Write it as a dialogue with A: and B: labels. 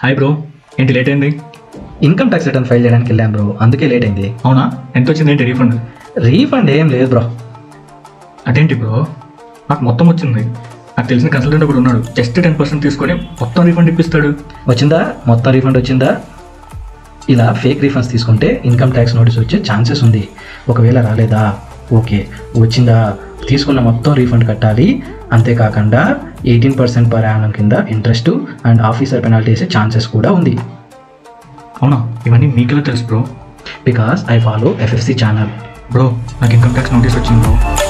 A: hi bro ఏంటి late అయింది
B: income tax return file చేయడానికి వెళ్ళాను బ్రో అందుకే లేట్ అయింది
A: అవునా ఎంత వచ్చింది ఏంటి రీఫండ్
B: రీఫండ్ ఏం లేదు బ్రో
A: అదేంటి బ్రో నాకు మొత్తం వచ్చింది నాకు తెలిసిన కన్సల్టెంట్ ఒకడు ఉన్నాడు జస్ట్ టెన్ పర్సెంట్ తీసుకొని మొత్తం రీఫండ్ ఇప్పిస్తాడు
B: వచ్చిందా మొత్తం రీఫండ్ వచ్చిందా ఇలా ఫేక్ రీఫండ్స్ తీసుకుంటే ఇన్కమ్ ట్యాక్స్ నోటీస్ వచ్చే ఛాన్సెస్ ఉంది ఒకవేళ రాలేదా ఓకే వచ్చిందా తీసుకున్న మొత్తం రీఫండ్ కట్టాలి అంతేకాకుండా ఎయిటీన్ పర్సెంట్ పర్ యానం కింద ఇంట్రెస్ట్ అండ్ ఆఫీసర్ పెనాల్టీ వేసే ఛాన్సెస్ కూడా ఉంది
A: అవునా ఇవన్నీ మీకెలా తెలుసు bro
B: because I follow FFC channel
A: bro నాకు ఇన్కమ్ ట్యాక్స్ నోటీస్ వచ్చింది బ్రో